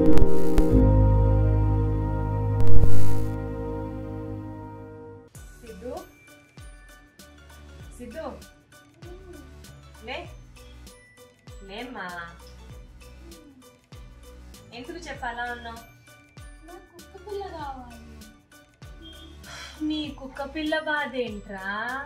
సిద్ధు సిద్ధు లే లేమ్మా ఎందుకు చెప్పాలా అన్నావు నాకు కుక్క పిల్ల కావాలి నీ కుక్క పిల్ల బాధ ఏంట్రా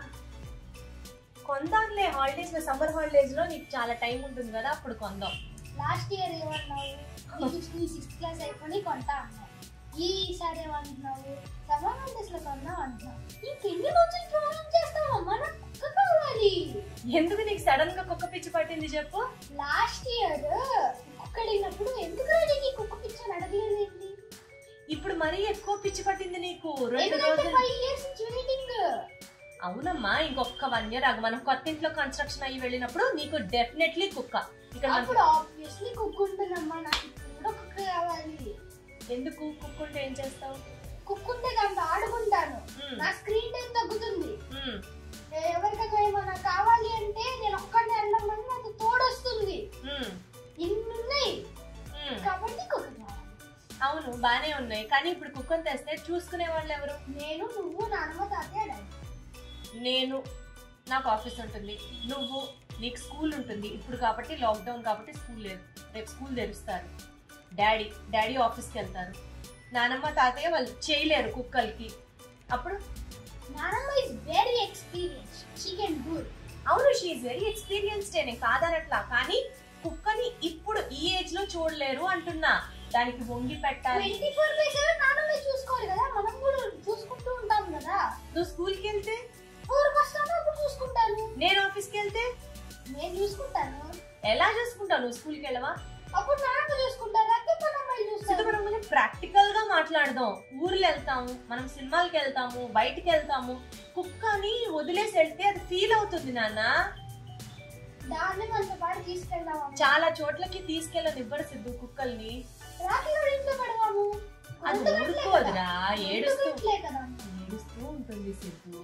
కొందాంలే హాలిడేస్ లో సమ్మర్ హాలిడేస్ లో నీకు చాలా టైం ఉంటుంది కదా అప్పుడు కొందాం లాస్ట్ ఇయర్ ఏమన్నావు నీకు నీ సిక్స్త్ క్లాస్ అయిపోయి కొంటా అన్నావు ఈసారి ఏమంటున్నావు సమ్మర్ హాలిడేస్ లో కొందాం అంటున్నావు ఇంకెన్ని రోజులు ప్రాబ్లం చేస్తావమ్మా నాకు కుక్క కావాలి ఎందుకు నీకు సడన్ గా కుక్క పిచ్చి పట్టింది చెప్పు లాస్ట్ ఇయర్ కుక్క అడిగినప్పుడు ఎందుకు నీకు ఈ కుక్క పిచ్చని అడగలేదేంటి ఇప్పుడు మరీ ఎక్కువ పిచ్చి పట్టింది నీకు రెండు ఎందుకంటే రోజులు ఫైవ్ ఇయర్స్ నుంచి వెయిటింగ్ అవునమ్మా ఇంకొక వన్ ఇయర్ ఆగు మనం కొత్త ఇంట్లో కన్స్ట్రక్షన్ అయ్యి వెళ్ళినప్పుడు నీకు డెఫినెట్లీ కుక్క ఇక్కడ మనకు- అప్పుడు ఆబ్వియస్లీ కుక్క ఉంటుందమ్మా నాకు ఇప్పుడు కూడా కుక్క కావాలి ఎందుకు కుక్క ఉంటే ఏం చేస్తావు కుక్క ఉంటే దాంతో ఆడుకుంటాను మ్మ్. నా స్క్రీన్ టైం తగ్గుతుంది మ్మ్. ఎవరికైనా ఏమైనా కావాలి అంటే నేను ఒక్కడే వెళ్ళడం వల్ల నాకు తోడొస్తుంది మ్మ్. ఇన్ని ఉన్నాయి మ్మ్. కాబట్టి కుక్క కావాలి అవును బానే ఉన్నాయి కానీ ఇప్పుడు కుక్కను తెస్తే చూసుకునే వాళ్ళు ఎవరు నేను నువ్వు నాన్నమ్మ తాతయ్య డాడీ నేను నాకు ఆఫీస్ ఉంటుంది నువ్వు నీకు స్కూల్ ఉంటుంది ఇప్పుడు కాబట్టి లాక్డౌన్ కాబట్టి స్కూల్ లేదు రేపు స్కూల్ తెరుస్తారు డాడీ డాడీ ఆఫీస్కి వెళ్తారు నానమ్మ తాతయ్య వాళ్ళు చేయలేరు కుక్కలకి అప్పుడు నాన్నమ్మ is very experience she can do అవును షీఈ్ వెరీ ఎక్స్పీరియన్స్డ్ నేను కాదనట్లా కానీ కుక్కని ఇప్పుడు ఈ ఏజ్ లో చూడలేరు అంటున్నా దానికి వంగి పెట్టాలి ట్వంటీ ఫోర్ బై సెవెన్ నాన్నమ్మ చూసుకోవాలి కదా మనం కూడా చూసుకుంటూ ఉంటాం కదా నువ్వు స్కూల్కి వెళ్తే ఊరికి వస్తాను అప్పుడు చూసుకుంటాను నేను ఆఫీస్కి వెళ్తే నేను చూసుకుంటాను ఎలా చూసుకుంటావు నువ్వు స్కూల్కి వెళ్ళవా అప్పుడు నాన్నమ్మ చూసుకుంటారు లేకపోతే మన అమ్మాయి సిద్ధు చూస్తారు మనం కొంచెం ప్రాక్టికల్ గా మాట్లాడదాం ఊర్లు వెళ్తాము మనం సినిమాలకి వెళ్తాము బయటికి వెళ్తాము కుక్కని వదిలేసి వెళ్తే అది ఫీల్ అవుతుంది నాన్న దాన్ని మనతో పాటు తీసుకెళ్దాం చాలా చోట్లకి తీసుకెళ్ళనివ్వరు సిద్ధు కుక్కల్ని రాఖీ కూడా ఇంట్లో పెడదాము అది అందుకట్లే ఊరుకోదురా కదా. ఏడుస్తూ అందుకట్లే కదా ఏడుస్తూ ఉంటుంది సిద్ధు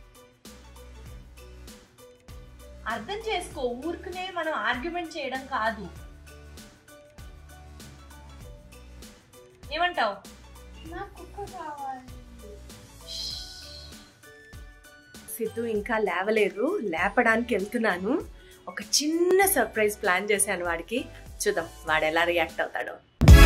అర్థం చేసుకో ఊరికనే మనం ఆర్గ్యుమెంట్ చేయడం కాదు ఏమంటావు నాకు కుక్క కావాలి సిద్ధు ఇంకా లేవలేదు లేపడానికి వెళ్తున్నాను ఒక చిన్న సర్ప్రైజ్ ప్లాన్ చేశాను వాడికి చూద్దాం వాడు ఎలా రియాక్ట్ అవుతాడో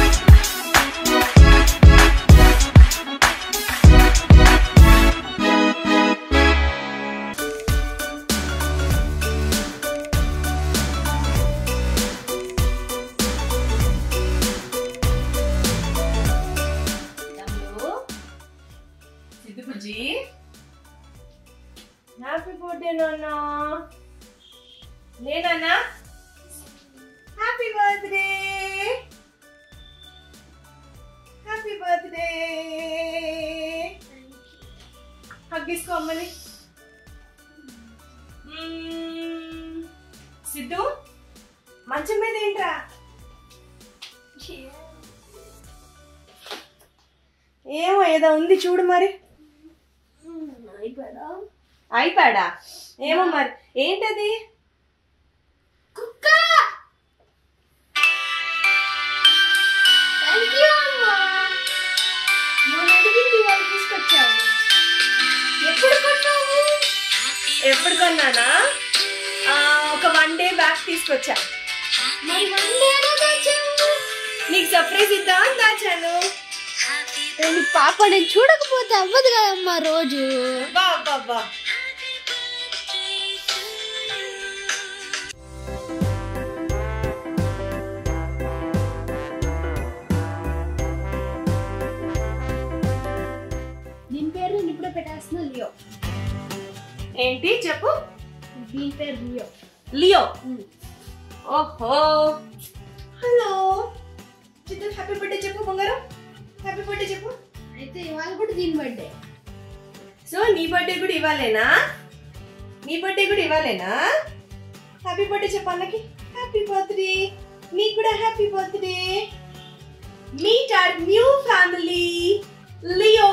సిద్ధు బుజ్జి హ్యాపీ బర్త్డే నాన్న నేనన్నా హ్యాపీ బర్త్డే హ్యాపీ బర్త్డే హగ్గిసుకో అమ్మని మ్మ్. సిద్ధు మంచం మీద ఏంట్రా ఏమో ఏదో ఉంది చూడు మరి అయిపోయాడా అయిపోయాడా ఏమో మరి ఏంటది కుక్క థ్యాంక్ యూ అమ్మా మొన్న అడిగింది వాళ్ళు తీసుకొచ్చావు ఎప్పుడు కొన్నావు ఎప్పుడు కొన్నానా ఆ, ఒక వన్ డే బ్యాక్ తీసుకొచ్చా మరి వన్ డేలో తెచ్చావు నీకు సర్ప్రైజ్ ఇద్దా అని దాచాను నేను పాప నేను చూడకపోతే అవ్వదు కదమ్మా రోజు బా బా బా దీని పేరు నేను ఇప్పుడే పెట్టేస్తున్నా లియో ఏంటి చెప్పు దీని పేరు లియో లియో ఓహో హలో చిత్తూరు హ్యాపీ బర్త్డే చెప్పు బంగారం హ్యాపీ బర్త్డే చెప్పు అయితే ఇవాళ కూడా దీని బర్త్డే సో నీ బర్త్డే కూడా ఇవ్వాలేనా నీ బర్త్డే కూడా ఇవ్వాలేనా హ్యాపీ బర్త్డే చెప్పు అన్నకి హ్యాపీ బర్త్డే నీకు కూడా happy birthday meet our new family Leo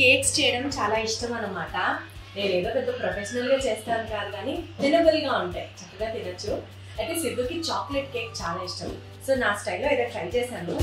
cakes చేయడం చాలా ఇష్టం అనమాట నేను ఏదో పెద్ద ప్రొఫెషనల్గా చేస్తాను కాదు కానీ తినబుల్గా ఉంటాయి చక్కగా తినచ్చు అయితే సిద్ధుకి చాక్లెట్ కేక్ చాలా ఇష్టం సో నా స్టైల్లో ఏదో ట్రై చేశాను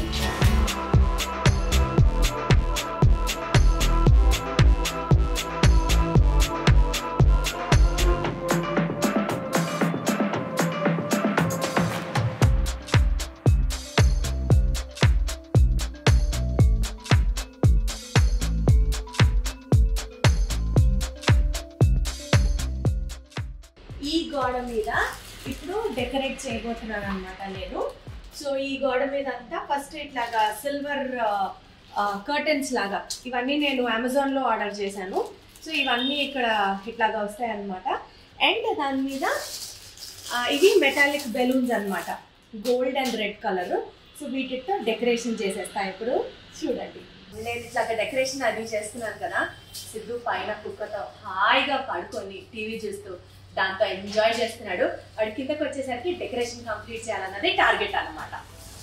ఈ గోడ మీద ఇప్పుడు డెకరేట్ చేయబోతున్నాను అనమాట నేను సో ఈ గోడ మీద అంతా ఫస్ట్ ఇట్లాగా సిల్వర్ కర్టన్స్ లాగా ఇవన్నీ నేను అమెజాన్లో ఆర్డర్ చేశాను సో ఇవన్నీ ఇక్కడ ఇట్లాగా వస్తాయి అనమాట అండ్ దాని మీద ఆ, ఇవి మెటాలిక్ బెలూన్స్ అన్నమాట gold and red colour so వీటితో డెకరేషన్ చేసేస్తా ఇప్పుడు చూడండి నేను ఇట్లాగా డెకరేషన్ అది చేస్తున్నాను కదా సిద్ధు పైన కుక్కతో హాయిగా పడుకొని టీవీ చూస్తూ దాంతో ఎంజాయ్ చేస్తున్నాడు వాడి కిందకి వచ్చేసరికి డెకరేషన్ కంప్లీట్ చేయాలన్నది టార్గెట్ అన్నమాట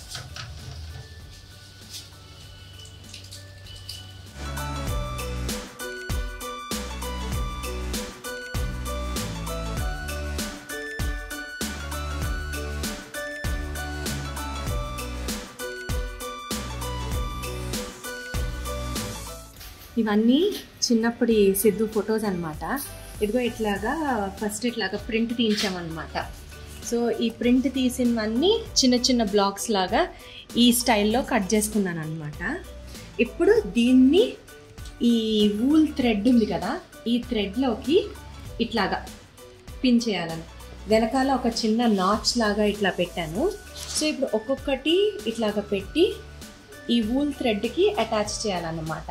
ఇవన్నీ చిన్నప్పటి సిద్ధు ఫొటోస్ అన్నమాట ఇదిగో ఇట్లాగా ఫస్ట్ ఇట్లాగా ప్రింట్ తీయించామన్నమాట సో ఈ ప్రింట్ తీసినవన్నీ చిన్న చిన్న బ్లాక్స్ లాగా ఈ స్టైల్లో కట్ చేసుకున్నాను అనమాట ఇప్పుడు దీన్ని ఈ వూల్ థ్రెడ్ ఉంది కదా ఈ థ్రెడ్లోకి ఇట్లాగా పిన్ చేయాలని వెనకాల ఒక చిన్న నాచ్ లాగా ఇట్లా పెట్టాను సో ఇప్పుడు ఒక్కొక్కటి ఇట్లాగా పెట్టి ఈ వూల్ థ్రెడ్కి అటాచ్ చేయాలన్నమాట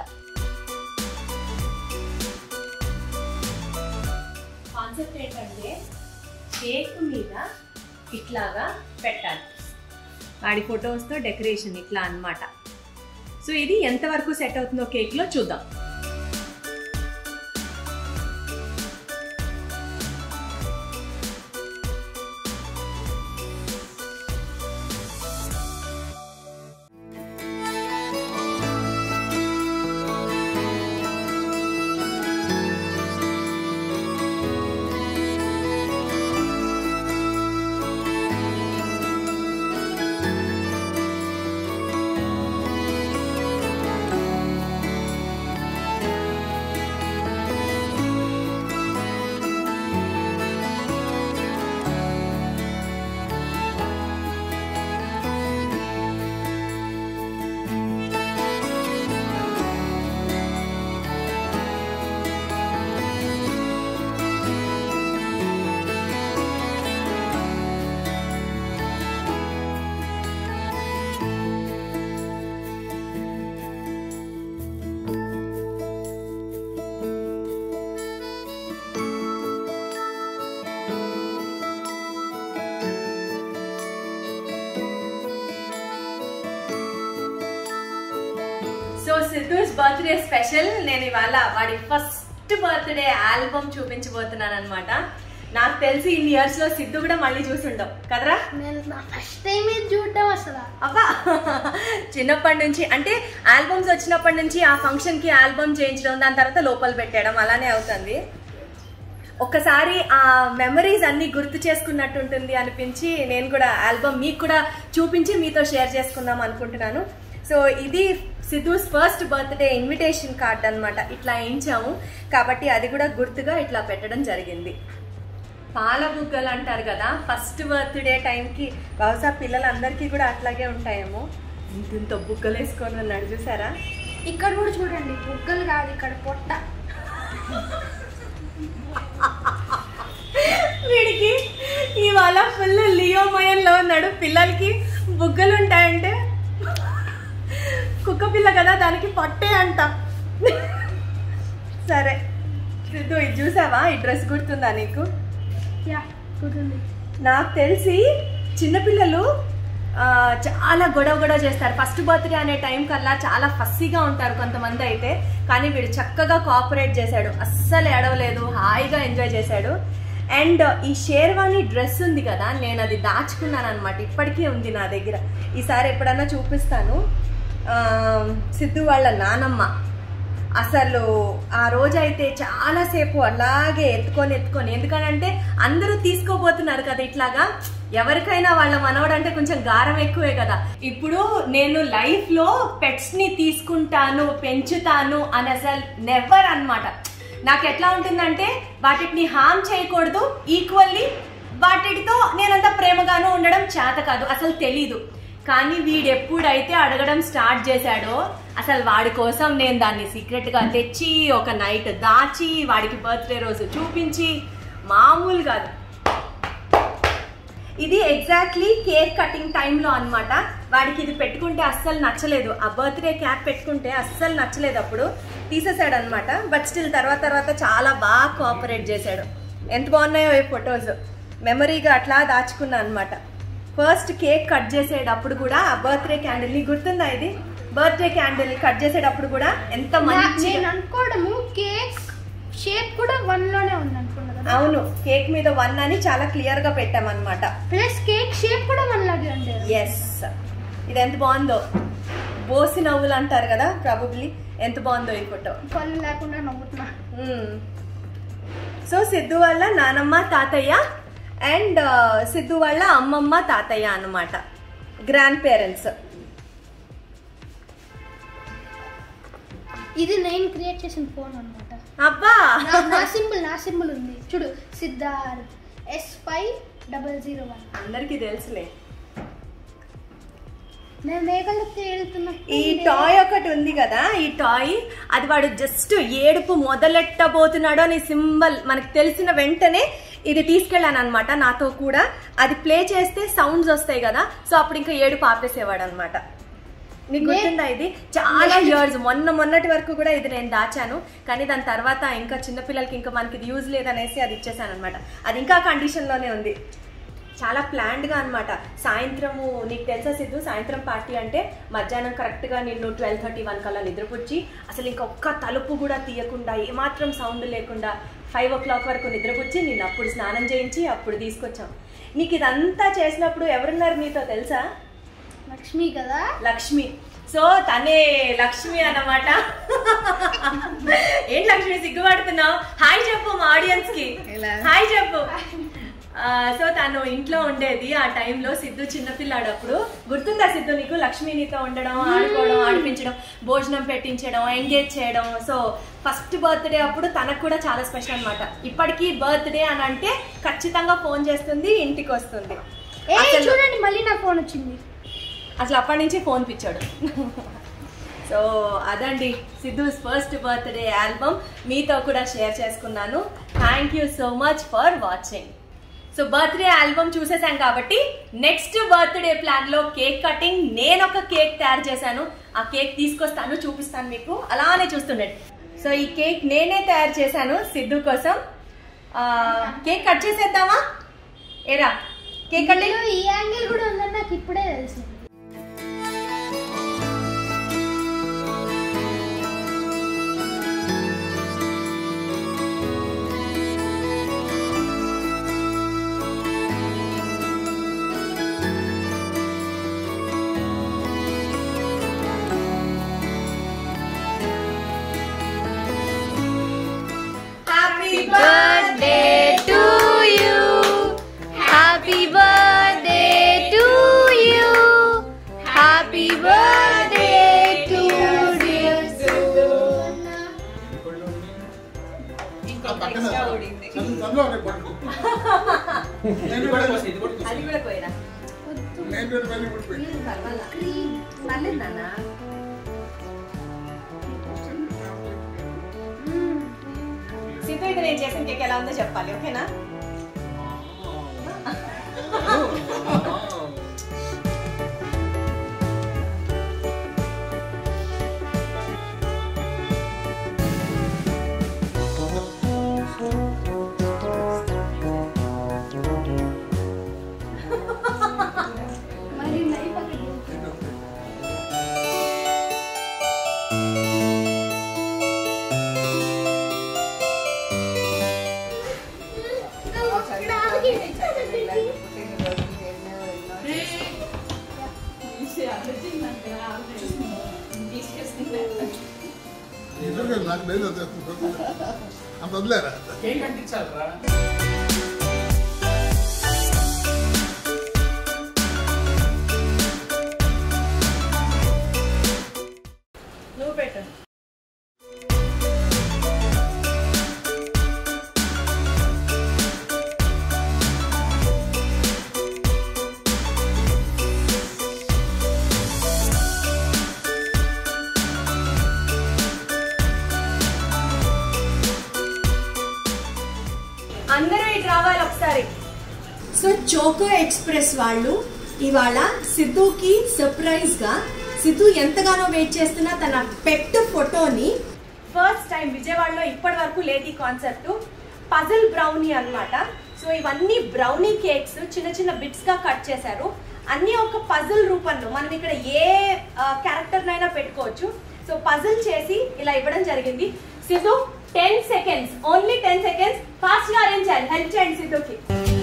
కాన్సెప్ట్ ఏంటంటే కేక్ మీద ఇట్లాగా పెట్టాలి వాడి ఫొటోస్తో డెకరేషన్ ఇట్లా అన్నమాట సో ఇది ఎంతవరకు సెట్ అవుతుందో కేక్లో చూద్దాం సో సిద్ధూస్ బర్త్డే స్పెషల్ నేను ఇవాళ వాడి ఫస్ట్ బర్త్డే ఆల్బమ్ చూపించబోతున్నాను అనమాట నాకు తెలిసి ఇన్ని ఇయర్స్ లో సిద్ధు కూడా మళ్ళీ చూసుండవు కదరా నేను నా ఫస్ట్ టైం ఇది చూడటం అసలు అబ్బా చిన్నప్పటి నుంచి అంటే ఆల్బమ్స్ వచ్చినప్పటి నుంచి ఆ ఫంక్షన్ కి ఆల్బమ్ చేయించడం దాని తర్వాత లోపల పెట్టడం అలానే అవుతుంది ఒక్కసారి ఆ మెమరీస్ అన్ని గుర్తు చేసుకున్నట్టు ఉంటుంది అనిపించి నేను కూడా ఆల్బమ్ మీకు కూడా చూపించి మీతో షేర్ చేసుకుందాం అనుకుంటున్నాను సో ఇది Siddhu's first birthday invitation card అన్నమాట ఇట్లా వేయించాము కాబట్టి అది కూడా గుర్తుగా ఇట్లా పెట్టడం జరిగింది పాల బుగ్గలు అంటారు కదా ఫస్ట్ బర్త్డే టైంకి బహుశా పిల్లలందరికీ కూడా అట్లాగే ఉంటాయేమో ఇంత బుగ్గలు వేసుకొని ఉన్నాడు చూసారా ఇక్కడ కూడా చూడండి బుగ్గలు కాదు ఇక్కడ పొట్ట వీడికి ఇవాళ ఫుల్ లియోమయంలో ఉన్నాడు పిల్లలకి బుగ్గలు ఉంటాయంటే కుక్క పిల్ల కదా దానికి పట్టే అంట సరే సిద్ధు ఇది చూసావా ఈ డ్రెస్ గుర్తుందా నీకు యా కుదుంది నాకు తెలిసి చిన్నపిల్లలు ఆ, చాలా గొడవ గొడవ చేస్తారు ఫస్ట్ బర్త్డే అనే టైం కల్లా చాలా ఫస్సీగా ఉంటారు కొంతమంది అయితే కానీ వీడు చక్కగా కోఆపరేట్ చేశాడు అస్సలు ఏడవలేదు హాయిగా ఎంజాయ్ చేశాడు అండ్ ఈ షేర్వాణి డ్రెస్ ఉంది కదా నేను అది దాచుకున్నాను అనమాట ఇప్పటికీ ఉంది నా దగ్గర ఈసారి ఎప్పుడన్నా చూపిస్తాను ఆ, సిద్ధు వాళ్ళ నానమ్మ అసలు ఆ రోజైతే చాలాసేపు అలాగే ఎత్తుకొని ఎత్తుకొని ఎందుకనంటే అందరూ తీసుకోబోతున్నారు కదా ఇట్లాగా ఎవరికైనా వాళ్ళ మనవడంటే కొంచెం గారం ఎక్కువే కదా ఇప్పుడు నేను లైఫ్ లో పెట్స్ ని తీసుకుంటాను పెంచుతాను అని అసలు నెవర్ అన్నమాట నాకు ఎట్లా ఉంటుందంటే వాటిని హామ్ చేయకూడదు ఈక్వల్లీ వాటితో నేనంత ప్రేమగాను ఉండడం చేత కాదు అసలు తెలీదు కానీ వీడు ఎప్పుడైతే అడగడం స్టార్ట్ చేశాడో అసలు వాడి కోసం నేను దాన్ని సీక్రెట్ గా తెచ్చి ఒక నైట్ దాచి వాడికి బర్త్డే రోజు చూపించి మామూలు కాదు ఇది ఎగ్జాక్ట్లీ కేక్ కటింగ్ టైంలో అన్నమాట వాడికి ఇది పెట్టుకుంటే అస్సలు నచ్చలేదు ఆ బర్త్డే క్యాప్ పెట్టుకుంటే అస్సలు నచ్చలేదు అప్పుడు తీసేసాడు అనమాట బట్ స్టిల్ తర్వాత తర్వాత చాలా బాగా కోఆపరేట్ చేశాడు ఎంత బాగున్నాయో ఈ ఫొటోస్ మెమరీగా అట్లా దాచుకున్నా అనమాట ఫస్ట్ కేక్ కట్ చేసేటప్పుడు కూడా ఆ బర్త్డే క్యాండిల్ ని గుర్తుందా ఇది బర్త్డే క్యాండిల్ కట్ చేసేటప్పుడు కూడా ఎంత మంచి నేను అనుకోవడము కేక్ షేప్ కూడా వన్ లోనే ఉంది అనుకున్నా కదా అవును కేక్ మీద వన్ అని చాలా క్లియర్ గా పెట్టామన్నమాట ప్లస్ కేక్ షేప్ కూడా వన్ లాగే ఉండేది ఎస్ ఇది ఎంత బాగుందో బోసి నవ్వులు అంటారు కదా ప్రాబబ్లీ ఎంత బాగుందో ఈ ఫోటో పళ్ళు లేకుండా నవ్వుతున్నా సో సిద్ధు వాళ్ళ నానమ్మ తాతయ్య అండ్ సిద్ధు వాళ్ళ అమ్మమ్మ తాతయ్య అన్నమాట గ్రాండ్ పేరెంట్స్ ఇది నేను క్రియేట్ చేసిన ఫోన్ అన్నమాట అబ్బా నా- నా సింబల్ నా సింబల్ ఉంది చూడు Siddharth S five double zero one అందరికీ తెలుసులే నేను మేఘలతో వెళ్తున్నా ఈ టాయ్ ఒకటి ఉంది కదా ఈ టాయ్ అది వాడు జస్ట్ ఏడుపు మొదలెట్టబోతున్నాడు అని సింబల్ మనకు తెలిసిన వెంటనే ఇది తీసుకెళ్ళాను అనమాట నాతో కూడా అది ప్లే చేస్తే సౌండ్స్ వస్తాయి కదా సో అప్పుడు ఇంకా ఏడుపు ఆపేసేవాడు అనమాట నీకు నే- గుర్తుందా ఇది చాలా ఇయర్స్ మొన్న మొన్నటి వరకు కూడా ఇది నేను దాచాను కానీ దాని తర్వాత ఇంకా చిన్నపిల్లలకి ఇంకా మనకి ఇది యూజ్ లేదనేసి అది ఇచ్చేసాను అనమాట అది ఇంకా కండిషన్ లోనే ఉంది చాలా ప్లాన్డ్ గా అనమాట సాయంత్రము నీకు తెలుసా సిద్ధు సాయంత్రం పార్టీ అంటే మధ్యాహ్నం కరెక్ట్ గా నిన్ను ట్వెల్వ్ థర్టీ వన్ కల్లా నిద్రపుచ్చి అసలు ఇంకొక తలుపు కూడా తీయకుండా ఏమాత్రం సౌండ్ లేకుండా ఫైవ్ ఓ క్లాక్ వరకు నిద్రపుచ్చి నిన్ను అప్పుడు స్నానం చేయించి అప్పుడు తీసుకొచ్చాం నీకు ఇదంతా చేసినప్పుడు ఎవరున్నారు నీతో తెలుసా లక్ష్మి కదా లక్ష్మి సో తనే లక్ష్మి అన్నమాట ఏంటి లక్ష్మి సిగ్గుపడుతున్నావు హాయ్ చెప్పు మా ఆడియన్స్ కి హాయ్ చెప్పు ఆ, సో తను ఇంట్లో ఉండేది ఆ టైంలో సిద్ధు చిన్నపిల్లాడు అప్పుడు గుర్తుందా సిద్ధు నీకు లక్ష్మి నీతో ఉండడం ఆడుకోవడం ఆడిపించడం భోజనం పెట్టించడం ఎంగేజ్ చేయడం సో ఫస్ట్ బర్త్డే అప్పుడు తనకు కూడా చాలా స్పెషల్ అన్నమాట ఇప్పటికీ బర్త్డే అని అంటే ఖచ్చితంగా ఫోన్ చేస్తుంది ఇంటికి వస్తుంది ఏ అసలు- చూడండి మళ్ళీ నా ఫోన్ వచ్చింది అసలు అప్పటి నుంచి ఫోన్ పిచ్చాడు సో అదండి సిద్ధూస్ ఫస్ట్ బర్త్డే ఆల్బమ్ మీతో కూడా షేర్ చేసుకున్నాను thank you so much for watching so birthday album చూసేసాం కాబట్టి నెక్స్ట్ బర్త్డే ప్లాన్ లో కేక్ కటింగ్ నేను ఒక కేక్ తయారు చేశాను ఆ కేక్ తీసుకొస్తాను చూపిస్తాను మీకు అలానే చూస్తుండండి సో ఈ కేక్ నేనే తయారు చేశాను సిద్ధు కోసం ఆ, కేక్ కట్ చేసేద్దామా ఏరా కేక్ కటింగ్ ఇందులో ఈ యాంగిల్ కూడా ఉందని నాకు ఇప్పుడే తెలిసింది happy birthday to you. Happy birthday to you. Happy birthday to dear చదువులో పడుకో నేను కూడా అది కూడా పోయిరా నేను కూడా వెళ్ళి పడిపోయి పర్లేదు నాన్న సీత ఇది నేను చేసిన కేక్ ఎలా ఉందో చెప్పాలి ఓకేనా మరి నైఫ్ అక్కడ అయిపోయింది నాకు లేదు అంత అంత వదిలేరా కేక్ అంటించాలరా నువ్వు పెట్టు అందరూ ఇటు రావాలి ఒకసారి సో చోకో ఎక్స్ప్రెస్ వాళ్ళు ఇవాళ సిద్ధుకి సర్ప్రైజ్ గా సిద్ధు ఎంతగానో వెయిట్ చేస్తున్న తన పెట్ ఫోటోని ఫస్ట్ టైం విజయవాడలో ఇప్పటి వరకు లేదు ఈ కాన్సెప్ట్ పజిల్ బ్రౌనీ అన్నమాట సో ఇవన్నీ బ్రౌనీ కేక్స్ చిన్న చిన్న బిట్స్ గా కట్ చేశారు అన్ని ఒక పజిల్ రూపంలో మనం ఇక్కడ ఏ క్యారెక్టర్ నైనా పెట్టుకోవచ్చు సో పజిల్ చేసి ఇలా ఇవ్వడం జరిగింది Siddhu ten seconds only ten seconds fast గా అరేంజ్ చేయాలి హెల్ప్ చేయండి సిద్ధుకి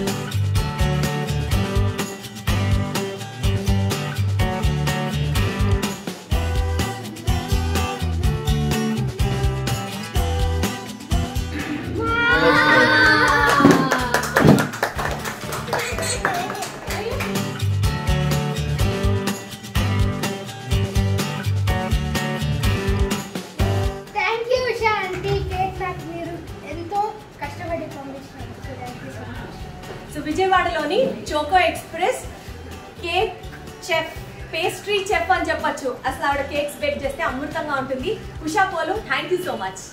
thank you Usha aunty cake నాకు మీరు ఎంతో కష్టపడి పంపించినందుకు thank you so much so విజయవాడలోని choco express cake chef pastry chef అని చెప్పొచ్చు అసలు ఆవిడ కేక్స్ బేక్ చేస్తే అమృతంగా ఉంటుంది Usha Polu thank you so much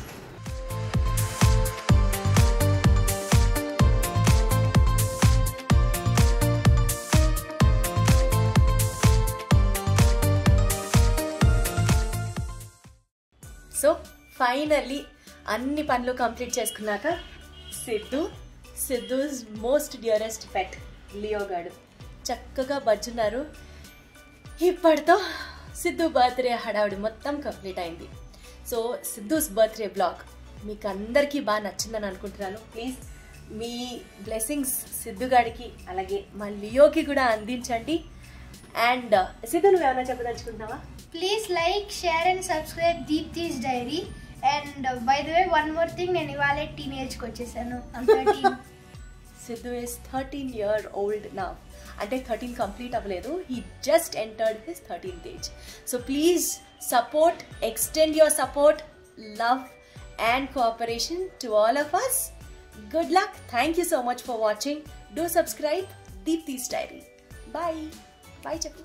so finally అన్ని పనులు కంప్లీట్ చేసుకున్నాక Siddhu Siddhu's most dearest pet Leo గాడు చక్కగా బజ్జున్నారు ఇప్పటితో సిద్ధు బర్త్డే హడావుడి మొత్తం కంప్లీట్ అయింది సో సిద్ధుస్ బర్త్డే బ్లాగ్ మీకు అందరికీ బాగా నచ్చిందని అనుకుంటున్నాను ప్లీజ్ మీ బ్లెస్సింగ్స్ సిద్ధు గాడికి అలాగే మా లియోకి కూడా అందించండి అండ్ సిద్ధు నువ్వేమైనా చెప్పదలుచుకుంటున్నావా please like share and subscribe Deepti's diary and by the way one more thing నేను ఇవాళ టీనేజ్కి వచ్చేసాను Siddhu is thirteen year old నా అంటే థర్టీన్ కంప్లీట్ అవ్వలేదు he just entered his thirteenth age so please support extend your support love and cooperation to all of us good luck thank you so much for watching do subscribe Deepti's diary bye bye చెప్పు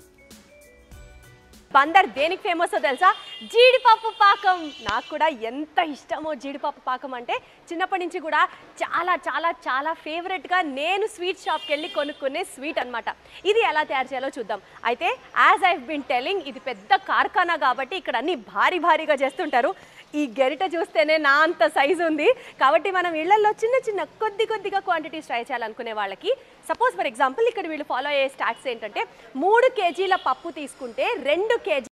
బందర్ దేనికి famous తెలుసా జీడిపప్పు పాకం నాకు కూడా ఎంత ఇష్టమో జీడిపప్పు పాకం అంటే చిన్నప్పటి నుంచి కూడా చాలా చాలా చాలా ఫేవరెట్గా నేను స్వీట్ షాప్కి వెళ్ళి కొనుక్కునే స్వీట్ అన్నమాట ఇది ఎలా తయారు చేయాలో చూద్దాం అయితే యాజ్ ఐ బిన్ టెలింగ్ ఇది పెద్ద కార్ఖానా కాబట్టి ఇక్కడ అన్ని భారీ భారీగా చేస్తుంటారు ఈ గరిట చూస్తేనే నా అంత సైజు ఉంది కాబట్టి మనం ఇళ్లలో చిన్న చిన్న కొద్ది కొద్దిగా క్వాంటిటీస్ ట్రై చేయాలనుకునే వాళ్ళకి సపోజ్ ఫర్ ఎగ్జాంపుల్ ఇక్కడ వీళ్ళు ఫాలో అయ్యే స్టాట్స్ ఏంటంటే మూడు కేజీల పప్పు తీసుకుంటే రెండు కేజీ